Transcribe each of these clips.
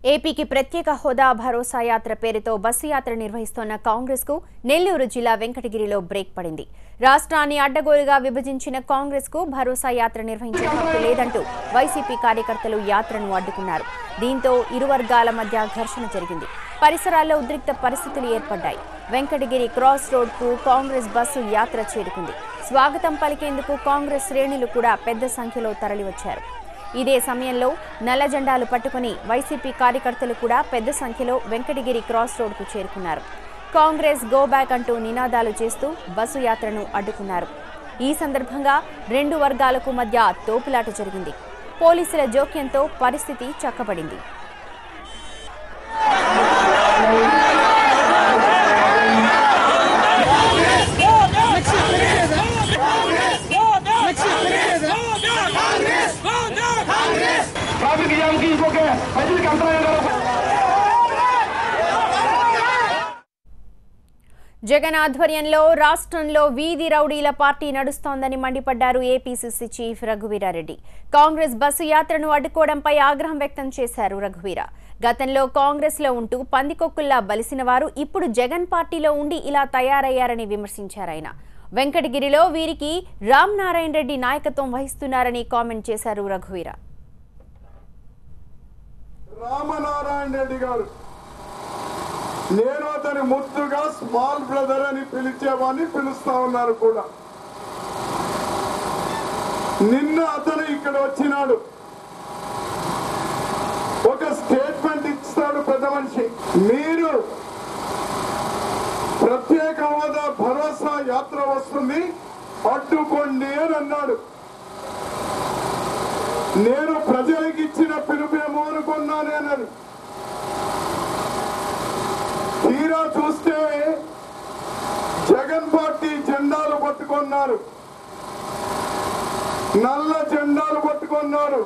ఏపీకి ప్రత్యేక హోదా భరోసా యాత్ర పేరుతో బస్సు యాత్ర నిర్వహిస్తోన్న కాంగ్రెస్ కు నెల్లూరు జిల్లా వెంకటగిరిలో బ్రేక్ పడింది రాష్ట్రాన్ని అడ్డగోలుగా విభజించిన కాంగ్రెస్ కు భరోసా యాత్ర నిర్వహించే హక్కు లేదంటూ వైసీపీ కార్యకర్తలు యాత్రను అడ్డుకున్నారు దీంతో ఇరు వర్గాల మధ్య ఘర్షణ జరిగింది పరిసరాల్లో ఉద్రిక్త పరిస్థితులు ఏర్పడ్డాయి వెంకటగిరి క్రాస్ రోడ్ కు కాంగ్రెస్ బస్సు యాత్ర చేరుకుంది స్వాగతం పలికేందుకు కాంగ్రెస్ శ్రేణులు కూడా పెద్ద సంఖ్యలో తరలివచ్చారు ఇదే సమయంలో నల్ల జెండాలు పట్టుకుని వైసీపీ కార్యకర్తలు కూడా పెద్ద సంఖ్యలో వెంకటగిరి క్రాస్ రోడ్కు చేరుకున్నారు కాంగ్రెస్ గో బ్యాక్ అంటూ నినాదాలు చేస్తూ బస్సు యాత్రను అడ్డుకున్నారు ఈ సందర్భంగా రెండు వర్గాలకు మధ్య తోపులాట జరిగింది పోలీసుల జోక్యంతో పరిస్థితి చక్కబడింది ట్రాఫిక్ జామ్ కి ఇంకొక ప్రజలకు అంతరాయం కలగ జగన్ ఆధ్వర్యంలో రాష్ట్రంలో వీధి రౌడీల పార్టీ నడుస్తోందని మండిపడ్డారు APCC chief Raghuveera Reddy Congress bus యాత్రను అడ్డుకోవడంపై ఆగ్రహం వ్యక్తం చేశారు రఘువీర గతంలో కాంగ్రెస్ లో ఉంటూ పందికొక్కుల్లా బలిసిన వారు ఇప్పుడు జగన్ పార్టీలో ఉండి ఇలా తయారయ్యారని విమర్శించారు ఆయన వెంకటగిరిలో వీరికి రామ్ నారాయణ రెడ్డి నాయకత్వం వహిస్తున్నారని కామెంట్ చేశారు రఘువీర రామనారాయణ రెడ్డి గారు నేను అతని ముద్దుగా స్మాల్ బ్రదర్ అని పిలిచేవాడిని పిలుస్తా ఉన్నారు కూడా నిన్న అతను ఇక్కడ వచ్చినాడు ఒక స్టేట్మెంట్ ఇస్తాడు పెద్ద మనిషి మీరు ప్రత్యేక హోదా భరోసా యాత్ర వస్తుంది అడ్డుకోండి అని అన్నాడు నేను ప్రజలకు ఇచ్చిన పిలుపేమో అనుకున్నా నేనని తీరా చూస్తే జగన్ పార్టీ జెండాలు పట్టుకున్నారు నల్ల జెండాలు పట్టుకున్నారు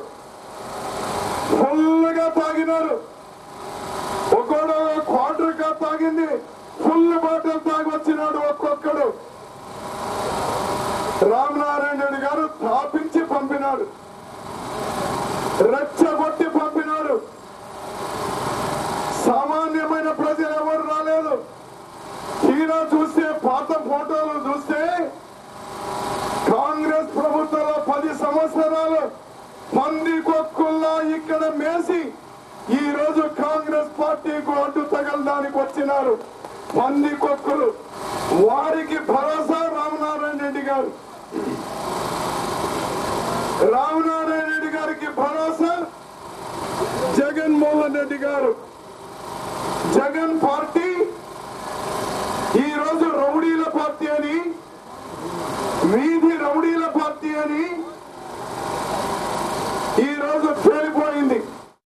ఫుల్గా తాగినారు ఒకడు క్వార్టర్ గా తాగింది ఫుల్ బాటిల్ తాగి వచ్చినాడు ఒక్కొక్కడు రామనారాయణ రెడ్డి గారు తాపించి పంపినాడు రెచ్చగొట్టి పంపినాడు సామాన్యమైన ప్రజలు ఎవరు రాలేదు తీరా చూస్తే పాత ఫోటోలు చూస్తే కాంగ్రెస్ ప్రభుత్వంలో పది సంవత్సరాలు పంది కొక్కుల్లా ఇక్కడ మేసి ఈ రోజు కాంగ్రెస్ పార్టీకు అడ్డు తగలడానికి వచ్చినారు పంది కొక్కులు వారికి భరోసా రామనారాయణ రెడ్డి గారు రామనారాయణ రెడ్డి గారికి భరోసా జగన్మోహన్ రెడ్డి గారు జగన్ పార్టీ